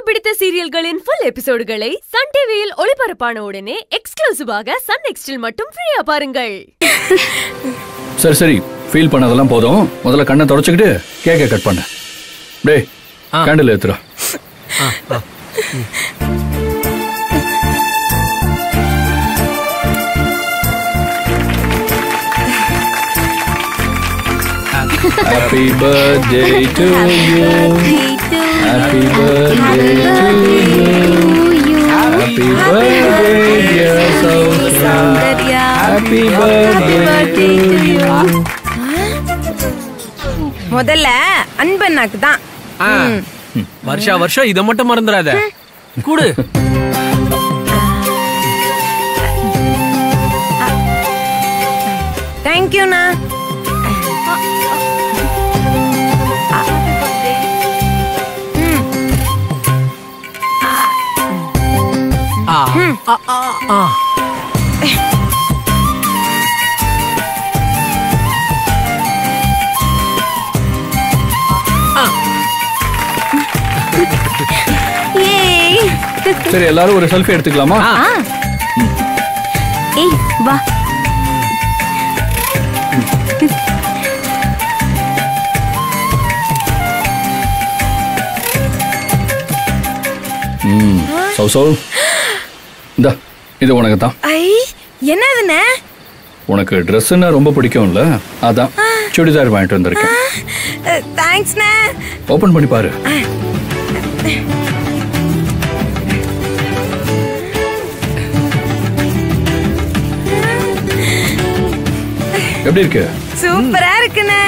பிடித்த சீரியல்களின் full எபிசோடுகளை Sun டிவியில் ஒளிபரப்பான உடனே எக்ஸ்க்ளூசிவாக சன் நெக்ஸ்டில் மட்டும் ஃப்ரீயா பாருங்கள் சரி சரி ஃபீல் பண்ணதெல்லாம் போதும் முதல்ல கண்ணை தொடச்சிக்கிட்டு கேக்கை கட் பண்ணு டேய் கேண்டில் ஏத்துறா happy birthday to you happy birthday to you happy birthday dear Soundarya happy birthday to you முதல்ல அன்பண்ணாக்கு தான் ஆ. வருஷா வருஷம் இத மட்டும் மறந்துடாத கூடு தேங்க்யூண்ணா ஆ, ஆ, ஆ, ஆ. ஏய் சரி எல்லாரும் ஒரு செல்ஃபி எடுத்துக்கலாமா ஆ. ஏய் வா ம் சௌ சௌ இந்தா இது உனக்கு தான் ஐ என்னதுண்ணே உனக்கு ட்ரெஸ்ஸுன்னா ரொம்ப பிடிக்கும்ல அதான் சுடிதார் வாங்கிட்டு வந்திருக்கேன் தேங்க்ஸ்ண்ணே ஓபன் பண்ணி பாரு எப்படி இருக்கு சூப்பரா இருக்குண்ணே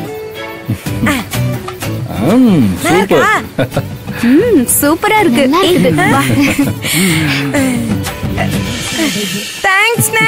ம், சூப்பர் சூப்பரா இருக்கு வா தேங்க்ஸ்ண்ணே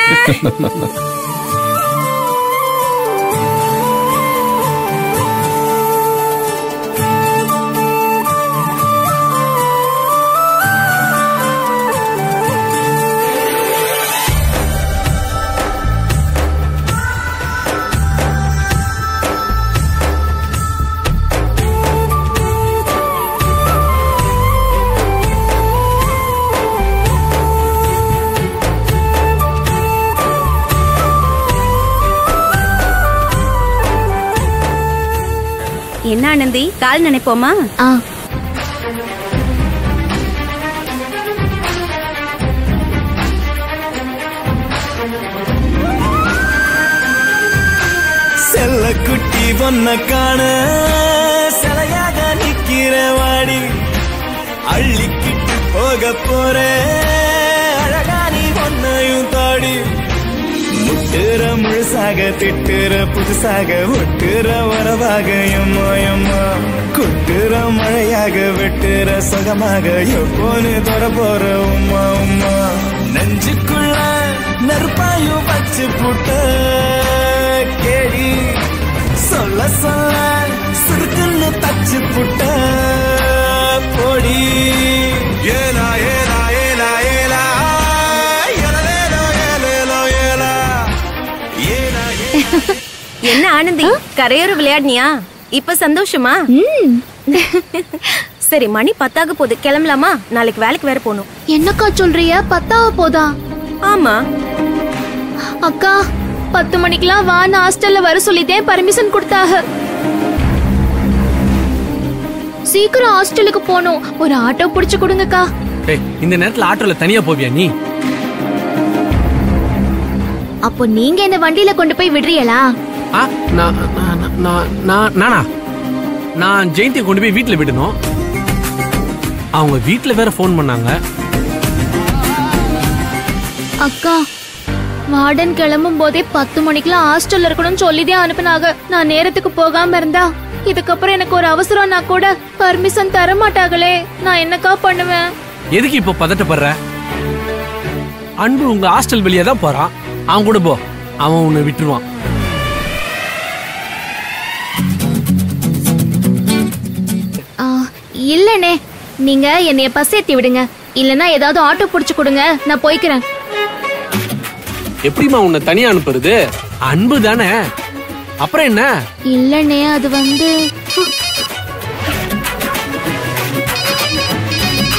என்ன ஆனந்தி கால் நினைப்போமா ஆ செல்ல குட்டி பொண்ண காண சிலையாக நிக்கிற வாடி அள்ளிக்கிட்டு போக போற அழகா நீ பொண்ணையும் தாடி முட்டுற முழுசாக திட்டுற புதுசாக ஒட்டுற வரவாக எம்மா எம்மா கொட்டுற மழையாக வெட்டுற சுகமாக எப்போன்னு தொட போற உம்மா உம்மா நெஞ்சுக்குள்ள நெருப்பாயும் வச்சு புட்ட கேடி சொல்ல சொல்ல சுருக்குன்னு தச்சு புட்ட பொடி ஏலா ஏலா ஏலா ஏலா ஏலேலோ ஏலேலோ ஏலா ஏலா ஏலா என்ன ஆனந்தி கரையோர விளையாடினியா இப்ப சந்தோஷமா சரி மணி பத்தாக போகுது கிளம்பலாமா நாளைக்கு வேலைக்கு வேற போகணும் என்னக்கா சொல்றிய பத்தாக போதா ஆமா அக்கா பத்து மணிக்கெல்லாம் வான்னு ஹாஸ்டல்ல வர சொல்லிட்டேன் பர்மிஷன் கொடுத்தாக சீக்கிரம் ஹாஸ்டலுக்கு போகணும் ஒரு ஆட்டோ புடிச்சு கொடுங்கக்கா டேய், இந்த நேரத்துல ஆட்டோல தனியா போவியா நீ அப்போ நீங்க இந்த வண்டியில கொண்டு போய் விடுறீங்களா ஆ, நான் நான், நான், நான் நானா நான் ஜெயந்தியை கொண்டு போய் வீட்டுல விடணும் அவங்க வீட்டுல வேற ஃபோன் பண்ணாங்க அக்கா வார்டன் கிளம்பும் போதே பத்து மணிக்கெல்லாம் ஹாஸ்டல்ல இருக்கணும்னு சொல்லிதான் அனுப்புனாங்க நான் நேரத்துக்கு போகாம இருந்தா இதுக்கப்புறம் எனக்கு ஒரு அவசரம்னா கூட பர்மிஷன் தர மாட்டாங்களே நான் என்னக்கா பண்ணுவேன் எதுக்கு இப்போ பதட்டப்படுற அன்பு உங்க ஹாஸ்டல் வெளியே தான் போறான் அவன் கூட போ அவன் உன்னை விட்டுருவான் ஆ, இல்லனே நீங்க என்னைய பஸ் ஏத்தி விடுங்க இல்லனா ஏதாவது ஆட்டோ புடிச்சு கொடுங்க நான் போய்க்கிறேன் எப்படிம்மா உன்னை தனியா அனுப்புறது அன்பு தானே அப்புறம் என்ன இல்லனே அது வந்து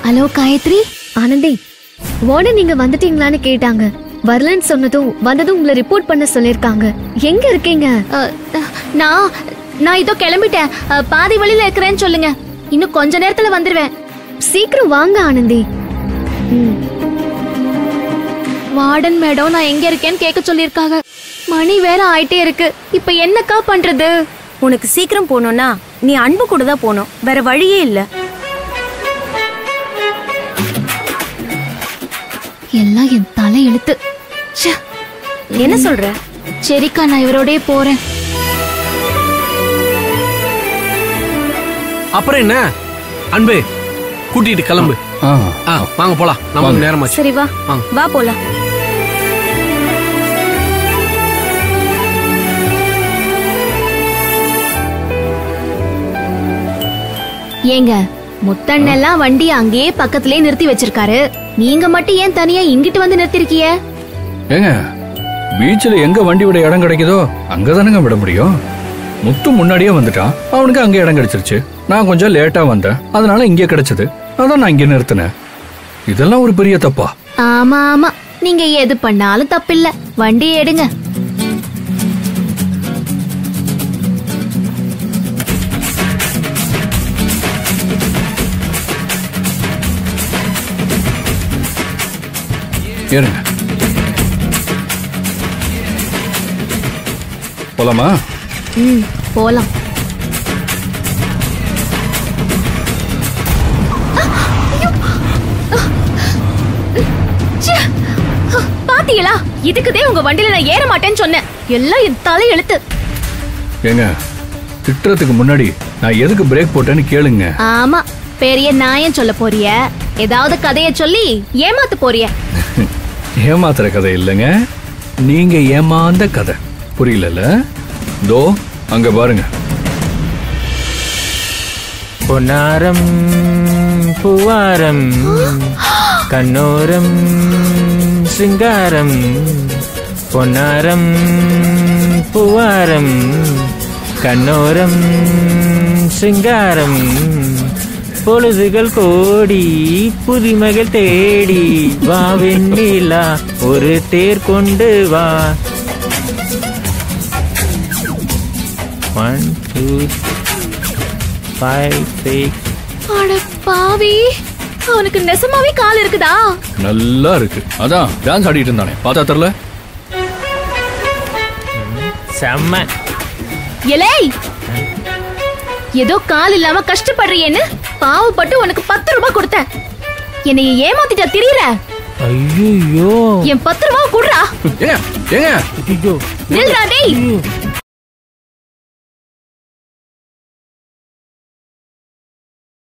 ஹலோ காயத்ரி ஆனந்தி வார்டன் நீங்க வந்துட்டீங்களான்னு கேட்டாங்க வரலன்னு சொன்னதும் வந்ததும் உங்களை ரிப்போர்ட் பண்ண சொல்லிருக்காங்க எங்க இருக்கீங்க நான் நான் இதோ கிளம்பிட்டேன் அ, பாதி வழியில இருக்கிறேன்னு சொல்லுங்க இன்னும் கொஞ்ச நேரத்துல வந்துருவேன் சீக்கிரம் வாங்க ஆனந்தி ம். வார்டன் மேடம் நான் எங்க இருக்கேன்னு கேட்க சொல்லிருக்காங்க மணி வேற ஆயிட்டே இருக்கு இப்ப என்னக்கா பண்றது உனக்கு சீக்கிரம் போகணும்னா நீ அன்பு கூட தான் போகணும் வேற வழியே இல்ல எல்லாம் என் தலை எழுத்து ச்சே. என்ன சொல்ற சரிக்கா நான் இவரோடயே போறேன் அப்புறம் என்ன அன்பு கூட்டிட்டு கிளம்பு ஆ ஆ வாங்க போலாம் நமக்கு நேரமாச்சு சரி வா வாங்க. வா போலாம் ஏங்க முத்தண்ணெல்லாம் வண்டி அங்கேயே பக்கத்திலே நிறுத்தி வச்சிருக்காரு நீங்க மட்டும் ஏன் தனியா இங்கிட்டு வந்து நிறுத்திருக்கிய ஏங்க பீச்சில் எங்க வண்டி விட இடம் கிடைக்குதோ அங்கதானங்க விட முடியும் முத்து முன்னாடியே வந்துட்டான் அவனுக்கு அங்க இடம் கிடைச்சிருச்சு நான் கொஞ்சம் லேட்டா வந்தேன் அதனால இங்கே கிடைச்சது அதான் நான் இங்க நிறுத்தினேன் இதெல்லாம் ஒரு பெரிய தப்பா ஆமா ஆமா நீங்க எது பண்ணாலும் தப்பில்ல வண்டியை எடுங்க ஏறுங்க போலாமா ம் போலாம் ச்சே! பாத்தீங்களா இதுக்குதே உங்க வண்டியில நான் ஏற மாட்டேன்னு சொன்னேன் எல்லாம் என் தலை எழுத்து ஏங்க திட்டுறதுக்கு முன்னாடி நான் எதுக்கு பிரேக் போட்டேன்னு கேளுங்க ஆமா பெரிய நாயம் சொல்ல போறிய ஏதாவது கதைய சொல்லி ஏமாத்து போறிய ஏமாத்துற கதை இல்லைங்க நீங்க ஏமாந்த கதை புரியலல்ல தோ அங்க பாருங்க பொன்னாரம் பூவாரம் கண்ணோரம் சிங்காரம் பொன்னாரம் பூவாரம் கண்ணோரம் சிங்காரம் பொழுதுகள் கோடி புதுமைகள் தேடி வா வெண்ணிலா ஒரு தேர் கொண்டு வா ஒன் டூ ஃபைவ் சிக்ஸ் அட பாவி அவனுக்கு நெசமாவே கால் இருக்குதா நல்லா இருக்கு அதான் டான்ஸ் ஆடிட்டு இருந்தானே பார்த்தா தெரியல செம்ம எலேய் ஏதோ கால் இல்லாம கஷ்டப்படுறியேன்னு பாவப்பட்டு உனக்கு பத்து ரூபாய் கொடுத்தேன் என்னைய ஏமாத்திட்டா தெரியல ஐயோ என் பத்து ரூபாய் குடுறா ஏங்க ஏங்க ஐயோ நில்றா டேய் ஐயோ